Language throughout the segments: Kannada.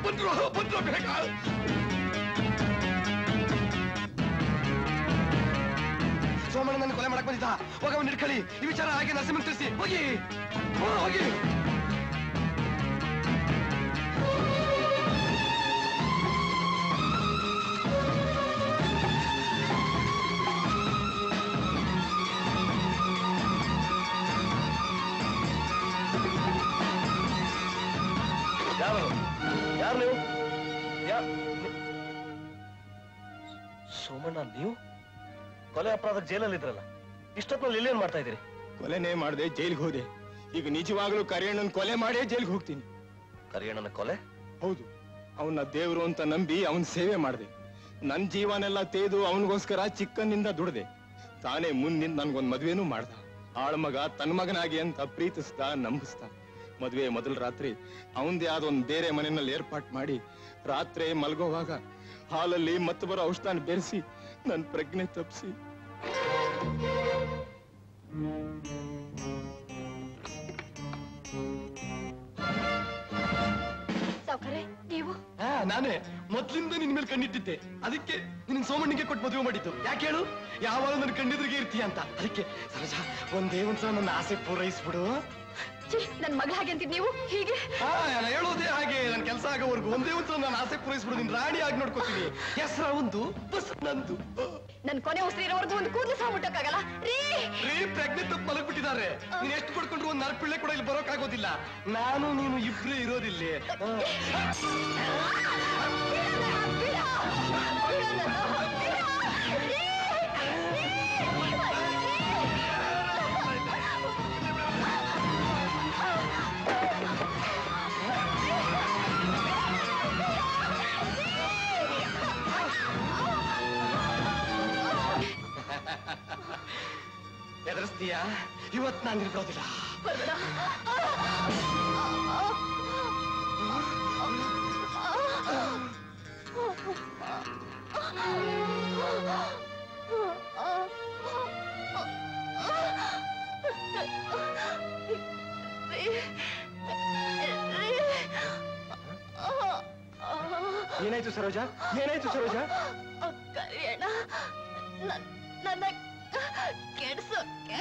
ಬಂದ್ರು ಬಂದ್ರು ಬೇಗ ಸೋಮಣ್ಣ ನನ್ನ ಕೊಲೆ ಮಾಡಕ್ ಬಂದಿದ್ದ ಹೋಗ ಅವನ್ ಹಿಡ್ಕೊಳ್ಳಿ ಈ ವಿಚಾರ ಹಾಗೆ ನರಸಿಂಹನ್ ತಿಳಿಸಿ ಹೋಗಿ ಹೋ, ಹೋಗಿ ಯಾರು ಯಾರು ನೀವು ಯಾ ಸೋಮಣ್ಣ ನೀವು ಕೊಲೆ ಅಪರಾಧಕ್ಕೆ ಜೈಲಲ್ಲಿ ಇದ್ರಲ್ಲ ಇಷ್ಟೊತ್ತಿನಲ್ಲಿ ಇಲ್ಲೇನ್ ಮಾಡ್ತಾ ಇದ್ದೀರಿ ಕೊಲೆನೇ ಮಾಡದೆ ಜೈಲಿಗೆ ಹೋದೆ ಈಗ ನಿಜವಾಗ್ಲೂ ಕರಿಯಣ್ಣನ್ ಕೊಲೆ ಮಾಡೇ ಜೈಲಿಗೆ ಹೋಗ್ತೀನಿ ಕರಿಯಣ್ಣನ ಕೊಲೆ ಹೌದು ಅವನ ದೇವ್ರು ಅಂತ ನಂಬಿ ಅವನ್ ಸೇವೆ ಮಾಡಿದೆ ನನ್ ಜೀವನೆಲ್ಲ ತೇದು ಅವನಿಗೋಸ್ಕರ ಚಿಕ್ಕನ್ನಿಂದ ದುಡ್ದೆ ತಾನೇ ಮುಂದಿನ ನನ್ಗೊಂದ್ ಮದ್ವೆನೂ ಮಾಡ್ದ ಆಳ್ಮಗ ತನ್ ಮಗನಾಗಿ ಅಂತ ಪ್ರೀತಿಸ್ದ ನಂಬಿಸ್ದ ಮದ್ವೆ ಮೊದಲ ರಾತ್ರಿ ಅವಂದೇ ಆದ ಒಂದ್ ಬೇರೆ ಮನೆಯಲ್ಲಿ ಏರ್ಪಾಟ್ ಮಾಡಿ ರಾತ್ರಿ ಮಲ್ಗೋವಾಗ ಹಾಲಲ್ಲಿ ಮತ್ತೆ ಬರೋ ಔಷಧಾನ ಬೆರೆಸಿ ನನ್ ಪ್ರಜ್ಞೆ ತಪ್ಪಿಸಿ ಸಾವ್ಕಾರೆ ನೀವು ಹಾ ನಾನೇ ಮೊದ್ಲಿಂದ ನಿನ್ ಮೇಲೆ ಕಣ್ಣಿಟ್ಟಿದ್ದೆ ಅದಕ್ಕೆ ನಿನ್ನ ಸೋಮಣ್ಣಿಗೆ ಕೊಟ್ಟು ಮದುವೆ ಮಾಡಿದ್ದು ಯಾಕೆ ಹೇಳು ಯಾವಾಗ ನನ್ನ ಕಣ್ಣೆದುರಿಗೆ ಇರ್ತೀಯ ಅಂತ ಅದಕ್ಕೆ ಸರೋಜ ಒಂದೇ ಒಂದ್ಸಲ ನನ್ನ ಆಸೆ ಪೂರೈಸ್ಬಿಡು ಛೀ, ನನ್ ಮಗ ಹಾಗೆ ಅಂತಿದ್ ನೀವು ಹೀಗೆ ಹಾ ನಾನು ಹೇಳೋದೇ ಹಾಗೆ ನನ್ನ ಕೆಲಸ ಆಗೋವರೆಗೂ ಒಂದೇ ಒಂದ್ಸಲ ನನ್ನ ಆಸೆ ಪೂರೈಸ್ಬಿಡು ನಿನ್ ರಾಣಿ ಆಗಿ ನೋಡ್ಕೋತೀನಿ ಹೆಸರ ಒಂದು ಬಸ್ ನಂದು ನನ್ ಕೊನೆ ಉಸಿರಿರೋವರೆಗೂ ಒಂದು ಕೂದಲು ಸಹ ಮುಟ್ಟಕ್ಕಾಗಲ್ಲ ರೀ ರೀ ಪ್ರಜ್ಞೆ ತಪ್ಪು ಮಲಗ್ಬಿಟ್ಟಿದ್ದಾರೆ ನೀನ್ ಎಷ್ಟು ಪಡ್ಕೊಂಡ್ರು ಒಂದ್ ನರಪಿಳ್ಳೆ ಕೂಡ ಇಲ್ಲಿ ಬರೋಕ್ಕಾಗೋದಿಲ್ಲ ನಾನು ನೀನು ಇಬ್ರೇ ಇರೋದಿಲ್ಲಿ ಎದುರಿಸ್ತೀಯಾ ಇವತ್ ನಾನು ನಿಲ್ಕೊಳ್ಳೋದಿಲ್ಲ ಏನಾಯ್ತು ಸರೋಜ ಏನಾಯ್ತು ಸರೋಜ ಕರಿಯಣ್ಣ ನನ್- ನನ್ನ ಕೆಡ್ಸೋಕೆ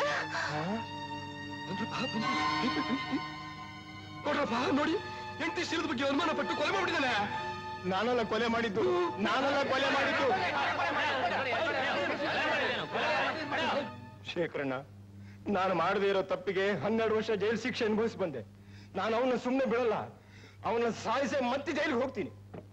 ನೋಡ್ರಪ್ಪ ನೋಡಿ ಹೆಂಡತಿ ಶೀಲದ ಬಗ್ಗೆ ಅನುಮಾನ ಪಟ್ಟು ಕೊಲೆ ಮಾಡ್ಬಿಟ್ಟಿದ್ದಾನೆ ನಾನಲ್ಲ ಕೊಲೆ ಮಾಡಿದ್ದು ನಾನಲ್ಲ ಕೊಲೆ ಮಾಡಿದ್ದು ಶೇಖರಣ್ಣ ನಾನು ಮಾಡದೇ ಇರೋ ತಪ್ಪಿಗೆ ಹನ್ನೆರಡು ವರ್ಷ ಜೈಲು ಶಿಕ್ಷೆ ಅನುಭವಿಸಿ ಬಂದೆ ನಾನು ಅವನ್ನ ಸುಮ್ಮನೆ ಬಿಡಲ್ಲ ಅವನ್ನ ಸಾಯಿಸಿ ಮತ್ತೆ ಜೈಲಿಗೆ ಹೋಗ್ತೀನಿ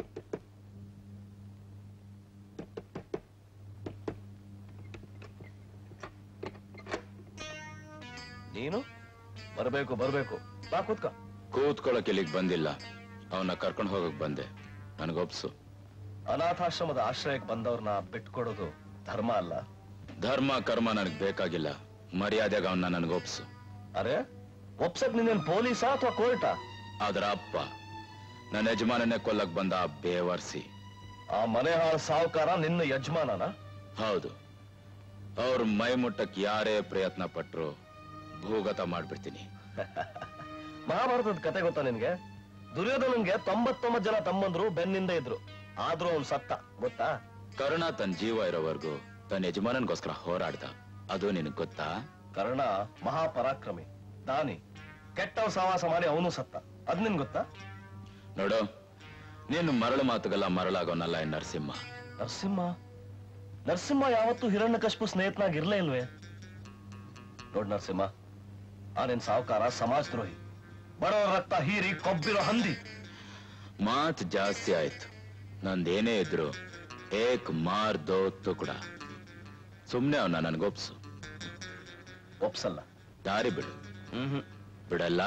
ನೀನು ಬರಬೇಕು ಬರಬೇಕು ಬಾ ಕೂತ್ಕ ಕೂತ್ಕೊಳ್ಳೋಕೆ ಇಲ್ಲಿಗೆ ಬಂದಿಲ್ಲ ಅವನ್ನ ಕರ್ಕೊಂಡು ಹೋಗಕ್ ಬಂದೆ ನನಗೊಪ್ಸು ಅನಾಥಾಶ್ರಮದ ಆಶ್ರಯಕ್ಕೆ ಬಂದವ್ರನ್ನ ಬಿಟ್ಕೊಡೋದು ಧರ್ಮ ಅಲ್ಲ ಧರ್ಮ ಕರ್ಮ ನನಗ್ ಬೇಕಾಗಿಲ್ಲ ಮರ್ಯಾದೆಗೆ ಅವನ್ನ ನನಗೊಪ್ಸು ಅರೆ ಒಪ್ಸಕ್ ನಿನ್ನೇನ್ ಪೊಲೀಸಾ ಅಥವಾ ಕೋರ್ಟಾ ಅದರ ಅಪ್ಪ ನನ್ನ ಯಜಮಾನನ್ನೇ ಕೊಲ್ಲಕ್ ಬಂದ ಆ ಬೇವರ್ಸಿ ಆ ಮನೆ ಹಾಳು ಸಾವುಕಾರ ನಿನ್ನ ಯಜಮಾನನ ಹೌದು ಅವ್ರ ಮೈ ಮುಟ್ಟಕ್ ಯಾರೇ ಪ್ರಯತ್ನ ಪಟ್ರು ಭೂಗತ ಮಾಡ್ಬಿಡ್ತೀನಿ ಮಹಾಭಾರತದ ಕತೆ ಗೊತ್ತಾ ನಿನ್ಗೆ ದುರ್ಯೋಧನನ್ಗೆ ತೊಂಬತ್ತೊಂಬತ್ತು ಜನ ತಮ್ಮಂದ್ರು ಬೆನ್ನಿಂದ ಇದ್ರು ಆದ್ರೂ ಅವ್ನ್ ಸತ್ತ ಗೊತ್ತಾ ಕರ್ಣ ತನ್ನ ಜೀವ ಇರೋವರೆಗೂ ತನ್ನ ಯಜಮಾನನ್ಗೋಸ್ಕರ ಹೋರಾಡ್ದ ಅದು ನಿನಗ್ ಗೊತ್ತಾ ಕರ್ಣ ಮಹಾಪರಾಕ್ರಮಿ ದಾನಿ ಕೆಟ್ಟವ್ ಸಹವಾಸ ಮಾಡಿ ಅವನು ಸತ್ತ ಅದ್ ನಿನ್ ಗೊತ್ತಾ ನೋಡು ನೀನು ಮರಳು ಮಾತುಗೆಲ್ಲ ಮರಳಾಗೋನಲ್ಲ ಈ ನರಸಿಂಹ ನರಸಿಂಹ ನರಸಿಂಹ ಯಾವತ್ತೂ ಹಿರಣ್ಯಕಶ್ಯಪು ಸ್ನೇಹಿತನಾಗಿರ್ಲೇ ಇಲ್ವೇ ನೋಡ್ ನರಸಿಂಹ ಆ ನಿನ್ ಸಾವುಕಾರ ಸಮಾಜದ್ರೋಹಿ ಬಡವರ ರಕ್ತ ಹೀರಿ ಕೊಬ್ಬಿರೋ ಹಂದಿ ಮಾತ್ ಜಾಸ್ತಿ ಆಯ್ತು ನಂದೇನೇ ಇದ್ರು ಏಕ್ ಮಾರ್ ದೋ ತುಕುಡ ಸುಮ್ನೆ ಅವನ್ನ ನನ್ಗೊಪ್ಸು ಒಪ್ಸಲ್ಲ ದಾರಿ ಬಿಡು ಬಿಡಲ್ಲ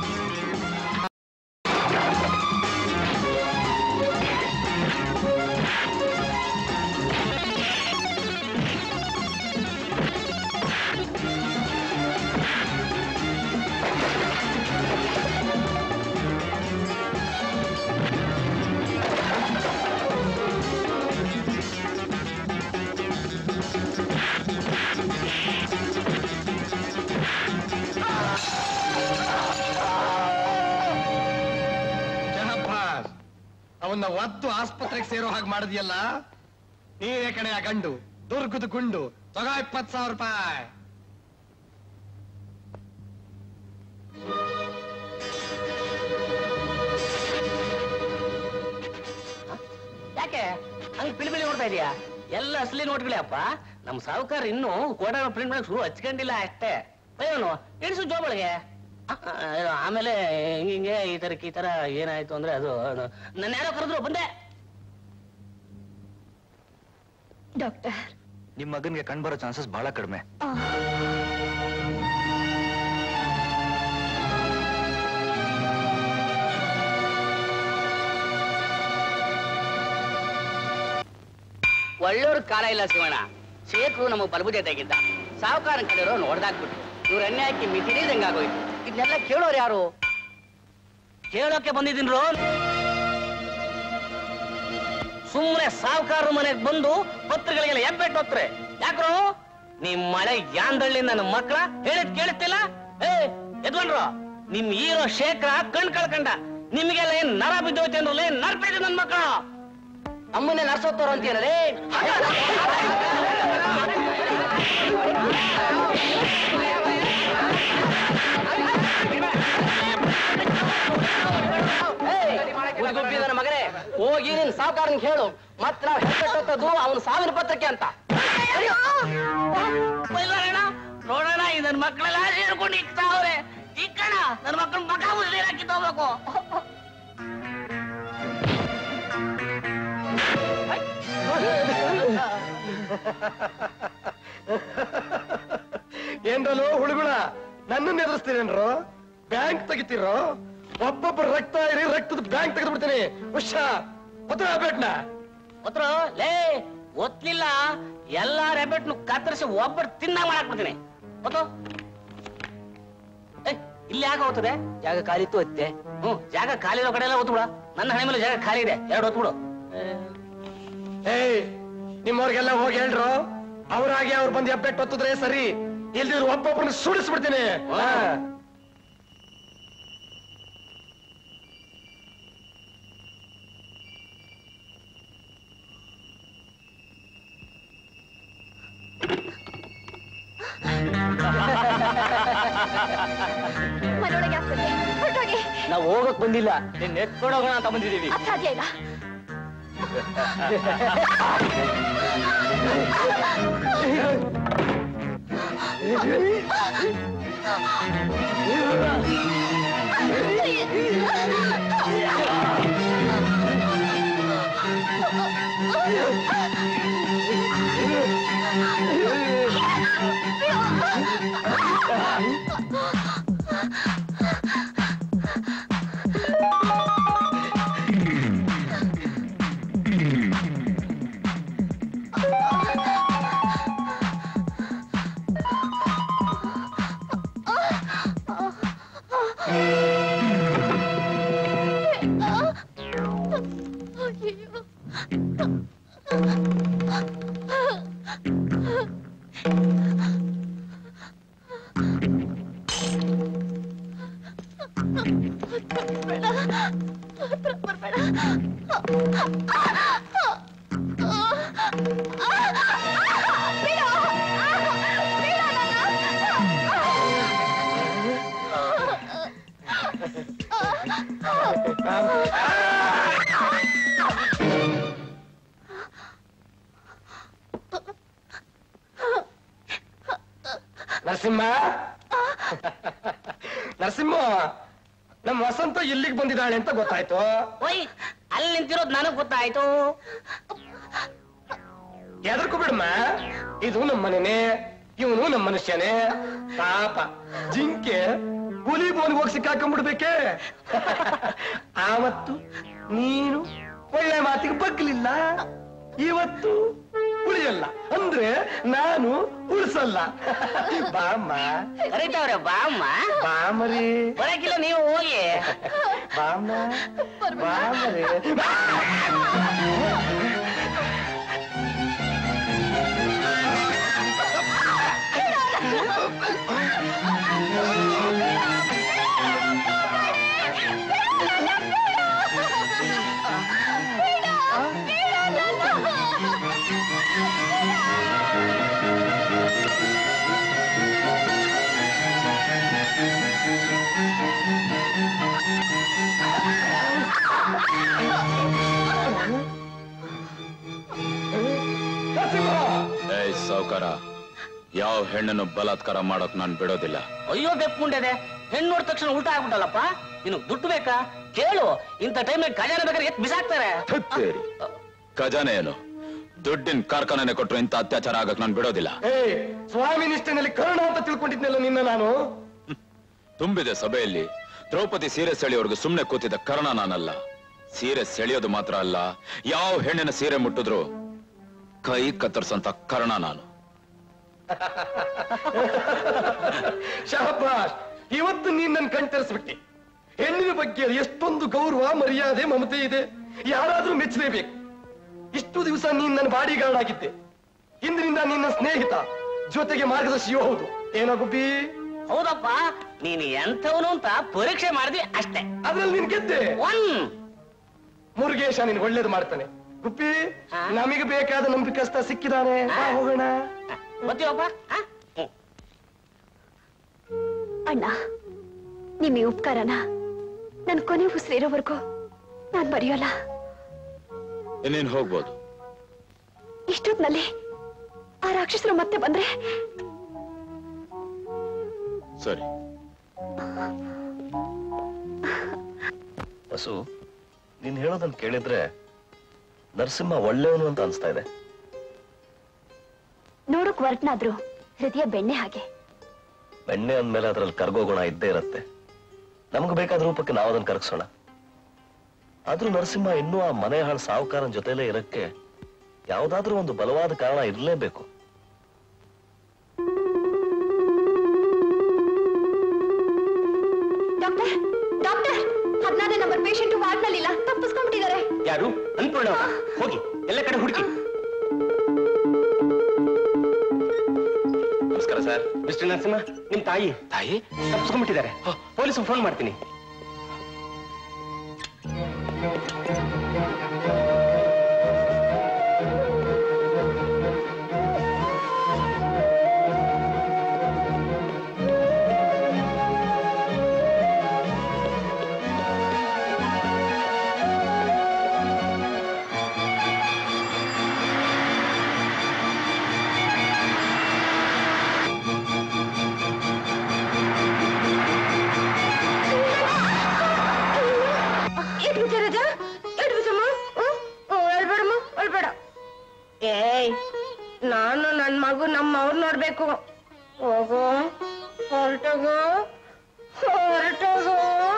ಆ ಒದ್ದು ಆಸ್ಪತ್ರೆಗೆ ಸೇರೋ ಹಾಗೆ ಮಾಡಿದ್ಯಲ್ಲ ನೀನೇ ಕಣೆ ಆ ಗಂಡು ದುರ್ಗದ ಗುಂಡು ತಗೋ ಇಪ್ಪತ್ ಸಾವಿರ ರೂಪಾಯಿ ಯಾಕೆ ಹಂಗ್ ಪಿಳಿ ಪಿಳಿ ನೋಡ್ತಾ ಇದೀಯಾ ಎಲ್ಲ ಅಸಲಿ ನೋಟ್ಗಳೇ ಅಪ್ಪ ನಮ್ ಸಾಹುಕಾರ ಇನ್ನು ಕೋಟ ಪ್ರಿಂಟ್ ಮಾಡಕ್ ಶುರು ಹಚ್ಕೊಂಡಿಲ್ಲ ಅಷ್ಟೇ ಅಯ್ಯೋನು ಇಳಿಸು ಜೋಬಳಿಗೆ ಆಮೇಲೆ ಹಿಂಗೆ ಹಿಂಗೆ ಈ ತರಕ್ಕೆ ಈ ತರ ಏನಾಯ್ತು ಅಂದ್ರೆ ಅದು ನನ್ನ ಯಾರೋ ಕರೆದ್ರು ಬಂದೆ ಡಾಕ್ಟರ್ ನಿಮ್ ಮಗನ್ಗೆ ಕಂಡ್ಬರೋ ಚಾನ್ಸಸ್ ಬಹಳ ಕಡಿಮೆ ಆ, ಒಳ್ಳೆಯವ್ರ ಕಾಲ ಇಲ್ಲ ಶಿವಣ್ಣ ಶೇಖರು ನಮಗ್ ಬಲಬುಜೆ ತೆಗಿದ್ದ ಸಾಹುಕಾರ ಕಡೆಯವರು ನೋಡ್ದಾಕ್ಬಿಟ್ರು ಇವ್ರ ಎಣ್ಣೆ ಹಾಕಿ ಮಿತಿಡಿದಂಗ ಆಗೋಯ್ತು ಇದನ್ನೆಲ್ಲ ಕೇಳೋರು ಯಾರು ಕೇಳೋಕೆ ಬಂದಿದ್ದೀನ್ ರೋ ಸುಮ್ಮನೆ ಸಾಹುಕಾರ ಮನೆಗೆ ಬಂದು ಪತ್ರಗಳಿಗೆಲ್ಲ ಎಬ್ಬೆಟ್ಟು ಹೋಗ್ತಾರೆ ಯಾಕ್ರೋ ನಿಮ್ ಮಳೆ ಯಾಂದಳ್ಳಿ ನನ್ನ ಮಕ್ಕಳ ಹೇಳಿದ್ ಕೇಳುತ್ತಿಲ್ಲ ಏ ಎದ್ಕೊಂಡ್ರು ನಿಮ್ ಹೀರೋ ಶೇಖರ ಕಣ್ ಕಳ್ಕಂಡ ನಿಮ್ಗೆಲ್ಲ ಏನ್ ನರ ಬಿದ್ದೋಯ್ತು ಅಂದ್ರೆ ನರ್ಪಿದೆ ನನ್ ಮಕ್ಕಳ ಅಮ್ಮನ್ನೇ ನರ್ಸೋತ್ತವ್ರು ಅಂತೀರೇ ನನ್ನ ಮಗನೇ ಹೋಗಿ ನಿನ್ ಸಾವುಕಾರನ್ ಹೇಳು ಮತ್ ನಾವ್ ಹೆಸರು ಅವನ ಸಾವಿನ ಪತ್ರಕ್ಕೆ ಅಂತ ನೋಡೋಣ ಈ ನನ್ ಮಕ್ಕಳೆಲ್ಲ ಸೇರ್ಕೊಂಡು ಇಕ್ತಾವ್ರೆ ಇಕ್ಕಣ ನನ್ ಮಕ್ಕಳ ಮಗ ಮುಸ್ಲಿ ಹಾಕಿ ತಗೋಬೇಕು ಏನ್ರಲ್ಲೋ ಹುಳುಗುಳ ನನ್ನನ್ನ ಎದುರಿಸ್ತೀರೇನ್ರು ಬ್ಯಾಂಕ್ ತೆಗಿತೀರೋ ಒಬ್ಬೊಬ್ಬರ ರಕ್ತ ಇರಿ ರಕ್ತದ ಬ್ಯಾಂಕ್ ತೆಗೆದು ಬಿಡ್ತೀನಿ ಹುಷಾ ಪತ್ರ ಬೇಟ್ನ ಒತ್ರು ಲೇ ಒತ್ಲಿಲ್ಲ ಎಲ್ಲಾ ರೆಬೆಟ್ನು ಕತ್ತರಿಸಿ ಒಬ್ಬರು ತಿನ್ನ ಮಾಡಾಕ್ಬಿಡ್ತೀನಿ ಒತ್ತು ಏ, ಇಲ್ಲಿ ಯಾಕೆ ಹೋಗ್ತದೆ ಜಾಗ ಖಾಲಿ ಇತ್ತು ಒತ್ತೆ ಹ್ಮ್ ಜಾಗ ಖಾಲಿ ಇರೋ ಕಡೆ ಎಲ್ಲ ಒತ್ತು ಬಿಡ ನನ್ನ ಹಣೆ ಮೇಲೆ ಜಾಗ ಖಾಲಿ ಇದೆ ಎರಡು ಒತ್ತು ಬಿಡು ಏಯ್ ನಿಮ್ಮವ್ರಿಗೆಲ್ಲ ಹೋಗಿ ಹೇಳ್ರು ಅವ್ರಾಗೆ ಅವ್ರು ಬಂದು ಹೆಬ್ಬೆಟ್ಟು ಒತ್ತಿದ್ರೆ ಸರಿ ಇಲ್ದಿದ್ರು ಒಬ್ಬೊಬ್ಬರನ್ನ ಸುಡಿಸ್ಬಿಡ್ತೀನಿ ಹಾ. ಮನೆಯೊಳಗೆ ಯಾಕೆ ಬಂದೆ ಹೊರಟೋಗಿ ನಾವು ಹೋಗಕ್ ಬಂದಿಲ್ಲ ನಿನ್ನ ಎತ್ಕೊಂಡು ಹೋಗೋಣ ಅಂತ ಬಂದಿದೀವಿ ಅದ್ ಸಾಧ್ಯ ಇಲ್ಲ ನರಸಿಂಹ ನರಸಿಂಹ ನಮ್ಮ ವಸಂತ ಇಲ್ಲಿಗೆ ಬಂದಿದ್ದಾಳೆ ಅಂತ ಗೊತ್ತಾಯ್ತು ಓಯ್ ಅಲ್ಲಿ ನಿಂತಿರೋದು ನನಗ್ ಗೊತ್ತಾಯ್ತು ಎದರ್ಕು ಬಿಡಮ್ಮ ಇದು ನಮ್ಮ ಮನೆನೇ ಇವನು ನಮ್ಮ ಮನುಷ್ಯನೇ ಪಾಪ ಜಿಂಕೆ ಹುಲಿ ಬೋನ್ಗೆ ಹೋಗಿ ಸಿಕ್ಕಾಕೊಂಡ್ಬಿಡ್ಬೇಕೆ ಆವತ್ತು ನೀನು ಒಳ್ಳೆ ಮಾತಿಗೆ ಬಗ್ಲಿಲ್ಲ ಇವತ್ತು ಉಳಿಯಲ್ಲ ಅಂದ್ರೆ ನಾನು ಉಳಿಸಲ್ಲ ಬಾಮ್ಮ ಕರೀತಾವ್ರೆ ಬಾಮ್ಮ ಬಾಮರಿ ಬರಕಿಲ್ಲ ನೀವು ಹೋಗಿ ಬಾಮ್ಮ ಬಾಮರಿ ಸಾವುಕಾರ ಯಾವ ಹೆಣ್ಣನ್ನು ಬಲಾತ್ಕಾರ ಮಾಡೋಕ್ ನಾನು ಬಿಡೋದಿಲ್ಲ ಅಯ್ಯೋ ಬೆಪ್ಪುಂಡೆದೆ ಹೆಣ್ಣು ನೋಡಿದ ತಕ್ಷಣ ಉಲ್ಟಾ ಆಗ್ಬಿಟ್ಟಲ್ಲಪ್ಪ ನಿನಗ್ ದುಡ್ಡು ಬೇಕಾ ಕೇಳು ಇಂಥ ಟೈಮ್ನಾಗ ಖಜಾನೆ ಬೇಕಾದ್ರೆ ಎತ್ ಬಿಸಾಕ್ತಾರೆ ಥುತ್ತೇರಿ ಖಜಾನೆ ಏನು ದುಡ್ಡಿನ ಕಾರ್ಖಾನೆ ಕೊಟ್ರು ಇಂಥ ಅತ್ಯಾಚಾರ ಆಗಕ್ ನಾನು ಬಿಡೋದಿಲ್ಲ ಏ ಸ್ವಾಮಿ ನಿಷ್ಠೆನಲ್ಲಿ ಕರುಣ ಅಂತ ತಿಳ್ಕೊಂಡಿದ್ನಲ್ಲ ನಿನ್ನ ನಾನು ತುಂಬಿದೆ ಸಭೆಯಲ್ಲಿ ದ್ರೌಪದಿ ಸೀರೆ ಸೆಳೆಯೋರ್ಗು ಸುಮ್ನೆ ಕೂತಿದ್ದ ಕರ್ಣ ನಾನಲ್ಲ ಸೀರೆ ಸೆಳೆಯೋದು ಮಾತ್ರ ಅಲ್ಲ ಯಾವ ಹೆಣ್ಣಿನ ಸೀರೆ ಮುಟ್ಟಿದ್ರು ಕೈ ಕತ್ತರಿಸಂತ ಕರ್ಣ ನಾನು ಶಹಬಾಷ್ ಇವತ್ತು ನೀನ್ ನನ್ ಕಣ್ತರಿಸ್ಬಿಟ್ಟೆ ಹೆಣ್ಣಿನ ಬಗ್ಗೆ ಎಷ್ಟೊಂದು ಗೌರವ ಮರ್ಯಾದೆ ಮಮತೆ ಇದೆ ಯಾರಾದ್ರೂ ಮೆಚ್ಚಲೇಬೇಕು ಇಷ್ಟು ದಿವಸ ನೀನ್ ನನ್ನ ಬಾಡಿಗಾರ್ಡ್ ಆಗಿದ್ದೆ ಇಂದಿನಿಂದ ನಿನ್ನ ಸ್ನೇಹಿತ ಜೊತೆಗೆ ಮಾರ್ಗದರ್ಶಿಯೂ ಹೌದು ಏನೋ ಗುಬ್ಬಿ ಹೌದಪ್ಪ ನೀನು ಎಂಥವನು ಅಂತ ಪರೀಕ್ಷೆ ಮಾಡಿದ್ವಿ ಅಷ್ಟೇ ಅದ್ರಲ್ಲಿ ನೀನ್ ಗೆದ್ದೆ ಒನ್ ಮುರುಗೇಶ ನೀನ್ ಒಳ್ಳೇದು ಮಾಡ್ತಾನೆ ಗುಬ್ಬಿ ಹಾ? ನಮಗೆ ಬೇಕಾದ ನಂಬಿಕಸ್ತ ಸಿಕ್ಕಿದಾನೆ ಬಾ ಹೋಗೋಣ ಬರ್ತೀವಪ್ಪ ಆ? ಹ್ಮ್. ಅಣ್ಣ ನಿಮ್ಮ ಈ ಉಪಕಾರನ ನನ್ ಕೊನೆ ಉಸಿರಿರೋವರೆಗೂ ನಾನ್ ಮರೆಯೋಲ್ಲ ಇನ್ನೇನ್ ಹೋಗ್ಬೋದು ಇಷ್ಟೊತ್ನಲ್ಲಿ ಆ ರಾಕ್ಷಸರು ಮತ್ತೆ ಬಂದ್ರೆ ಸರಿ ವಸು ನೀನ್ ಹೇಳೋದನ್ನ ಕೇಳಿದ್ರೆ ನರಸಿಂಹ ಒಳ್ಳೆಯವನು ಅಂತ ಅನ್ಸ್ತಾ ಇದೆ ನೋಡೋಕ್ ವರ್ಟ್ನಾದ್ರು ಹೃದಯ ಬೆಣ್ಣೆ ಹಾಗೆ ಬೆಣ್ಣೆ ಅಂದ್ಮೇಲೆ ಅದ್ರಲ್ಲಿ ಕರ್ಗೋ ಗುಣ ಇದ್ದೇ ಇರತ್ತೆ ನಮ್ಗೆ ಬೇಕಾದ ರೂಪಕ್ಕೆ ನಾವು ಅದನ್ನ ಕರಗಿಸೋಣ ಆದ್ರೂ ನರಸಿಂಹ ಇನ್ನೂ ಆ ಮನೆ ಹಾಳು ಸಾಹುಕಾರನ ಜೊತೆಲೇ ಇರಕ್ಕೆ ಯಾವ್ದಾದ್ರೂ ಒಂದು ಬಲವಾದ ಕಾರಣ ಇರಲೇಬೇಕು ಡಾಕ್ಟರ್ ಡಾಕ್ಟರ್ ಹದಿನಾರನೇ ನಂಬರ್ ಪೇಷಂಟ್ ವಾರ್ಡ್ನಲ್ಲಿಲ್ಲ ತಪ್ಪಿಸ್ಕೊಂಡ್ಬಿಟ್ಟಿದ್ದಾರೆ ಯಾರು ಅನ್ಪೂರ್ಣ ಹೋಗಿ ಎಲ್ಲ ಕಡೆ ಹುಡುಕಿ ನಮಸ್ಕಾರ ಸರ್ ಮಿಸ್ಟರ್ ನರಸಿಂಹ ನಿಮ್ ತಾಯಿ ತಾಯಿ ತಪ್ಪಿಸ್ಕೊಂಡ್ಬಿಟ್ಟಿದ್ದಾರೆ ಪೊಲೀಸ್ ಫೋನ್ ಮಾಡ್ತೀನಿ ಏಟ್ ವಿಚಾರ ರಾಜ ಏಟ್ ವಿಷಮ ಹೇಳ್ಬೇಡಮ್ಮ ಹೇಳ್ಬೇಡ ಏಯ್ ನಾನು ನನ್ ಮಗು ನಮ್ಮ ಅವ್ರು ನೋಡ್ಬೇಕು ಹೋಗು ಹೊರಟೋಗು ಹೊರಟೋಗು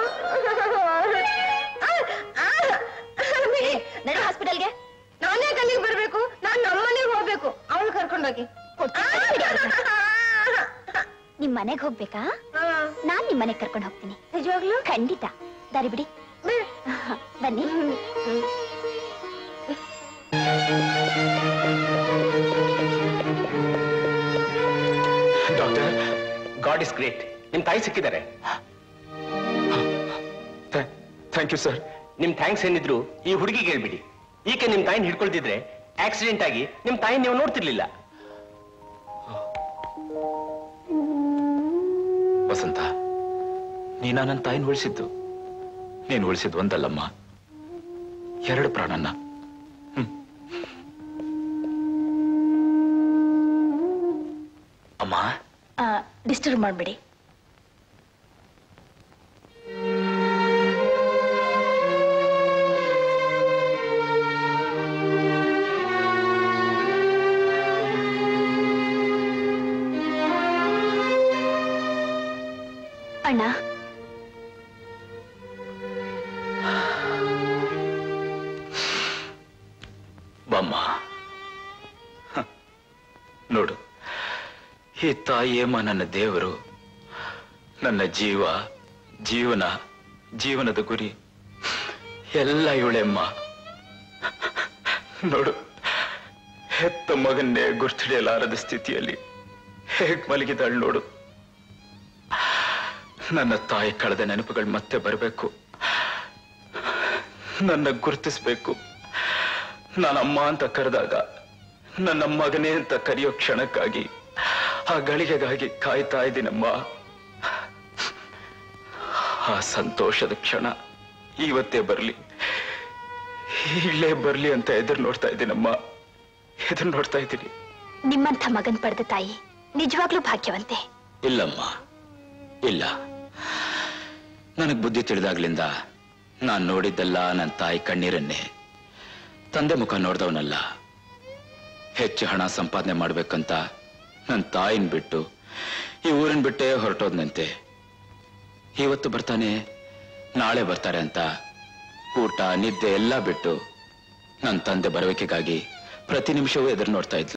ನಡಿ ಹಾಸ್ಪಿಟಲ್ಗೆ ನಾನೇ ಅಲ್ಲಿಗೆ ಬರ್ಬೇಕು ನಾನ್ ನಮ್ಮನೆಗೆ ಹೋಗ್ಬೇಕು ಅವಳು ಕರ್ಕೊಂಡೋಗಿ ನಿಮ್ ಮನೆಗ್ ಹೋಗ್ಬೇಕಾ ನಾನ್ ನಿಮ್ ಮನೆಗ್ ಕರ್ಕೊಂಡು ಹೋಗ್ತೀನಿ ನಿಜವಾಗ್ಲು ಖಂಡಿತ ದಾರಿ ಬಿಡಿ ಬನ್ನಿ ಡಾಕ್ಟರ್ ಗಾಡ್ ಇಸ್ ಗ್ರೇಟ್ ನಿಮ್ ತಾಯಿ ಸಿಕ್ಕಿದ್ದಾರೆ ಥ್ಯಾಂಕ್ ಯು ಸರ್ ನಿಮ್ ಥ್ಯಾಂಕ್ಸ್ ಏನಿದ್ರು ಈ ಹುಡುಗಿಗೆ ಹೇಳ್ಬಿಡಿ ಈಕೆ ನಿಮ್ ತಾಯಿನ ಹಿಡ್ಕೊಳ್ತಿದ್ರೆ ಆಕ್ಸಿಡೆಂಟ್ ಆಗಿ ನಿಮ್ ತಾಯಿ ನೀವು ನೋಡ್ತಿರ್ಲಿಲ್ಲ ವಸಂತ ನೀನ ನನ್ನ ತಾಯಿನ ಉಳಿಸಿದ್ದು ನೀನು ಉಳಿಸಿದ್ ಒಂದಲ್ಲಮ್ಮ ಎರಡು ಪ್ರಾಣನ್ನ ಹ್ಮ್. ಅಮ್ಮ ಡಿಸ್ಟರ್ಬ್ ಮಾಡ್ಬೇಡಿ ಅಣ್ಣ ಬಮ್ಮ ಹ. ನೋಡು ಈ ತಾಯಿಯಮ್ಮ ನನ್ನ ದೇವರು ನನ್ನ ಜೀವ ಜೀವನ ಜೀವನದ ಗುರಿ ಎಲ್ಲ ಇವಳೆಮ್ಮ ನೋಡು ಹೆತ್ತ ಮಗನ್ನೇ ಗುರ್ತಿಡಿಯಲಾರದ ಸ್ಥಿತಿಯಲ್ಲಿ ಹೇಗ್ ಮಲಗಿದಾಳು ನೋಡು ನನ್ನ ತಾಯಿ ಕಳೆದ ನೆನಪುಗಳು ಮತ್ತೆ ಬರಬೇಕು ನನ್ನ ಗುರುತಿಸ್ಬೇಕು ನಾನಮ್ಮ ಅಂತ ಕರೆದಾಗ ನನ್ನ ಮಗನೇ ಅಂತ ಕರೆಯೋ ಕ್ಷಣಕ್ಕಾಗಿ ಆ ಗಳಿಗೆಗಾಗಿ ಕಾಯ್ತಾ ಇದ್ದೀನಮ್ಮ ಆ ಸಂತೋಷದ ಕ್ಷಣ ಇವತ್ತೇ ಬರ್ಲಿ ಈಗಲೇ ಬರ್ಲಿ ಅಂತ ಎದುರು ನೋಡ್ತಾ ಇದ್ದೀನಮ್ಮ ಎದುರು ನೋಡ್ತಾ ಇದ್ದೀನಿ ನಿಮ್ಮಂಥ ಮಗನ್ ಪಡೆದ ತಾಯಿ ನಿಜವಾಗ್ಲೂ ಭಾಗ್ಯವಂತೆ ಇಲ್ಲಮ್ಮ ಇಲ್ಲ ನನಗ್ ಬುದ್ಧಿ ತಿಳಿದಾಗ್ಲಿಂದ ನಾನ್ ನೋಡಿದ್ದಲ್ಲ ನನ್ನ ತಾಯಿ ಕಣ್ಣೀರನ್ನೇ ತಂದೆ ಮುಖ ನೋಡ್ದವನಲ್ಲ ಹೆಚ್ಚು ಹಣ ಸಂಪಾದನೆ ಮಾಡ್ಬೇಕಂತ ನನ್ನ ತಾಯಿನ ಬಿಟ್ಟು ಈ ಊರಿನ ಬಿಟ್ಟೇ ಹೊರಟೋದ್ನಂತೆ ಇವತ್ತು ಬರ್ತಾನೆ ನಾಳೆ ಬರ್ತಾರೆ ಅಂತ ಊಟ ನಿದ್ದೆ ಎಲ್ಲ ಬಿಟ್ಟು ನನ್ನ ತಂದೆ ಬರಬೇಕಿಗಾಗಿ ಪ್ರತಿ ನಿಮಿಷವೂ ಎದುರು ನೋಡ್ತಾ ಇದ್ಲು